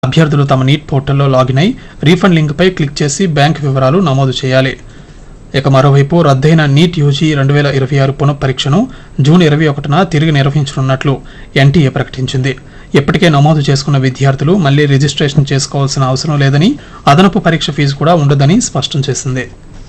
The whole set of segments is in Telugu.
అభ్యర్థులు తమ నీట్ పోర్టల్లో లాగిన్ అయి రీఫండ్ లింక్పై క్లిక్ చేసి బ్యాంక్ వివరాలు నమోదు చేయాలి ఇక మరోవైపు రద్దయిన నీట్ యూజీ రెండు వేల ఇరవై ఆరు పునఃపరీక్షను జూన్ ఇరవై ఒకటిన తిరిగి నిర్వహించనున్నట్లు ఎన్టీఏ ప్రకటించింది ఇప్పటికే నమోదు చేసుకున్న విద్యార్థులు మళ్లీ రిజిస్ట్రేషన్ చేసుకోవాల్సిన అవసరం లేదని అదనపు పరీక్ష ఫీజు కూడా ఉండదని స్పష్టం చేసింది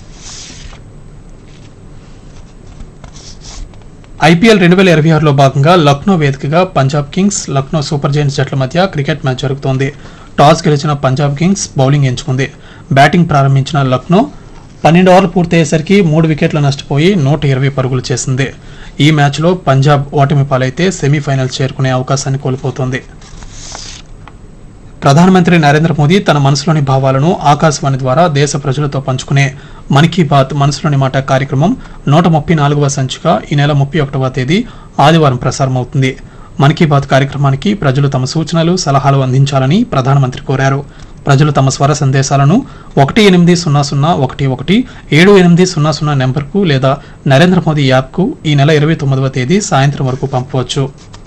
ఐపీఎల్ రెండు వేల ఇరవై ఆరులో భాగంగా లక్నో వేదికగా Punjab kings Lucknow super giants జట్ల మధ్య క్రికెట్ మ్యాచ్ జరుగుతోంది టాస్ గెలిచిన పంజాబ్ కింగ్స్ బౌలింగ్ ఎంచుకుంది బ్యాటింగ్ ప్రారంభించిన లక్నో పన్నెండు ఓవర్లు పూర్తయ్యేసరికి మూడు వికెట్లు నష్టపోయి నూట ఇరవై పరుగులు చేసింది ఈ మ్యాచ్లో పంజాబ్ ఓటమి పాలైతే సెమీఫైనల్ చేరుకునే అవకాశాన్ని కోల్పోతోంది ప్రధానమంత్రి నరేంద్ర మోదీ తన మనసులోని భావాలను ఆకాశవాణి ద్వారా దేశ ప్రజలతో పంచుకునే మన్ కీ బాత్ మనసులోని మాట కార్యక్రమం నూట ముప్పై నాలుగవ సంచిక ఈ నెల ముప్పై ఒకటవ తేదీ ఆదివారం ప్రసారమవుతుంది మన్ కీ బాత్ కార్యక్రమానికి ప్రజలు తమ సూచనలు సలహాలు అందించాలని ప్రధానమంత్రి కోరారు ప్రజలు తమ స్వర సందేశాలను ఒకటి ఎనిమిది సున్నా సున్నా ఒకటి ఒకటి ఏడు ఎనిమిది సున్నా సున్నా నెంబర్కు లేదా నరేంద్ర మోదీ యాప్కు ఈ నెల ఇరవై తొమ్మిదవ తేదీ సాయంత్రం వరకు పంపవచ్చు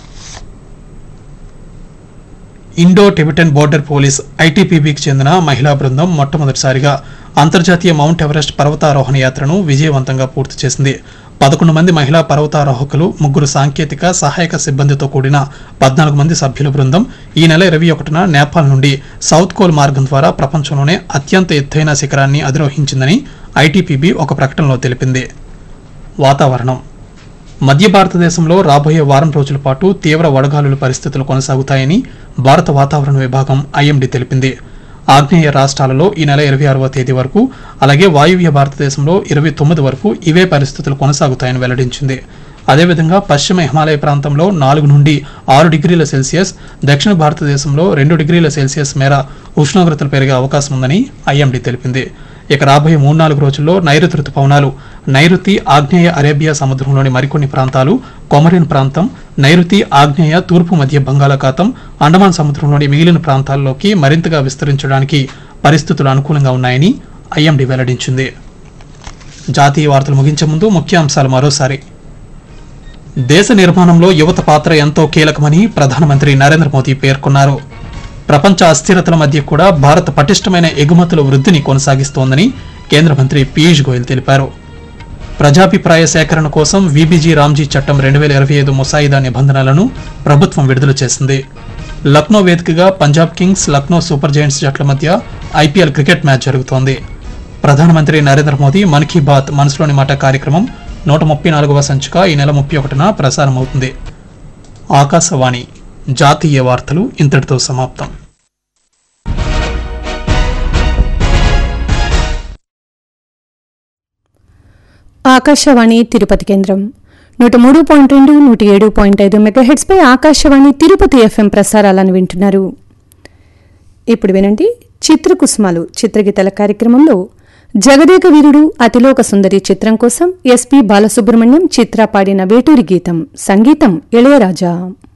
ఇండో టిబెటన్ బోర్డర్ పోలీస్ ఐటీపీబీకి చెందిన మహిళా బృందం మొట్టమొదటిసారిగా అంతర్జాతీయ మౌంట్ ఎవరెస్ట్ పర్వతారోహణ యాత్రను విజయవంతంగా పూర్తి చేసింది పదకొండు మంది మహిళా పర్వతారోహకులు ముగ్గురు సాంకేతిక సహాయక సిబ్బందితో కూడిన పద్నాలుగు మంది సభ్యుల బృందం ఈ నెల ఇరవై ఒకటిన నేపాల్ నుండి సౌత్ కోల్ మార్గం ద్వారా ప్రపంచంలోనే అత్యంత ఎత్తైన శిఖరాన్ని అధిరోహించిందని ఐటీపీబీ ఒక ప్రకటనలో తెలిపింది వాతావరణం మధ్య భారతదేశంలో రాబోయే వారం రోజుల పాటు తీవ్ర వడగాలుల పరిస్థితులు కొనసాగుతాయని భారత వాతావరణ విభాగం ఐఎండీ తెలిపింది ఆగ్నేయ రాష్ట్రాలలో ఈ నెల ఇరవై ఆరవ తేదీ వరకు అలాగే వాయువ్య భారతదేశంలో ఇరవై తొమ్మిది వరకు ఇవే పరిస్థితులు కొనసాగుతాయని వెల్లడించింది అదేవిధంగా పశ్చిమ హిమాలయ ప్రాంతంలో నాలుగు నుండి ఆరు డిగ్రీల సెల్సియస్ దక్షిణ భారతదేశంలో రెండు డిగ్రీల సెల్సియస్ మేర ఉష్ణోగ్రతలు పెరిగే అవకాశం ఉందని ఐఎండీ తెలిపింది ఇక రాబోయే మూడు నాలుగు రోజుల్లో నైరుతి రుతుపవనాలు నైరుతి ఆగ్నేయ అరేబియా సముద్రంలోని మరికొన్ని ప్రాంతాలు కొమరిన్ ప్రాంతం నైరుతి ఆగ్నేయ తూర్పు మధ్య బంగాళాఖాతం అండమాన్ సముద్రంలోని మిగిలిన ప్రాంతాల్లోకి మరింతగా విస్తరించడానికి పరిస్థితులు అనుకూలంగా ఉన్నాయని ఐఎండీ వెల్లడించింది జాతీయ వార్తలు ముగించే ముందు ముఖ్యాంశాలు మరోసారి దేశ నిర్మాణంలో యువత పాత్ర ఎంతో కీలకమని ప్రధానమంత్రి నరేంద్ర మోదీ పేర్కొన్నారు ప్రపంచ అస్థిరతల మధ్య కూడా భారత్ పటిష్టమైన ఎగుమతుల వృద్ధిని కొనసాగిస్తోందని కేంద్ర మంత్రి పీయూష్ గోయల్ తెలిపారు ప్రజాభిప్రాయ సేకరణ కోసం వీబీజీ రామ్జీ చట్టం రెండు వేల ఇరవై ఐదు ముసాయిదా నిబంధనలను ప్రభుత్వం విడుదల చేసింది లక్నో వేదికగా Punjab kings Lucknow super giants జట్ల మధ్య ఐపీఎల్ క్రికెట్ మ్యాచ్ జరుగుతోంది ప్రధానమంత్రి నరేంద్ర మోదీ మన్ కీ బాత్ మనసులోని మాట కార్యక్రమం నూట ముప్పై నాలుగవ సంచిక ఈ నెల ముప్పై ఒకటిన ప్రసారమవుతుంది ఆకాశవాణి జాతీయ వార్తలు ఇంతటితో సమాప్తం ఆకాశవాణి తిరుపతి కేంద్రం నూట మూడు పాయింట్ రెండు నూట ఏడు పాయింట్ ఐదు మెగాహెడ్స్పై ఆకాశవాణి తిరుపతి ఎఫ్ఎం ప్రసారాలను వింటున్నారు ఇప్పుడు వినండి చిత్రకుసుమాలు చిత్రగీతల కార్యక్రమంలో జగదేక వీరుడు అతిలోక సుందరి చిత్రం కోసం ఎస్పి బాలసుబ్రహ్మణ్యం చిత్ర పాడిన వేటూరి గీతం సంగీతం ఇళయరాజా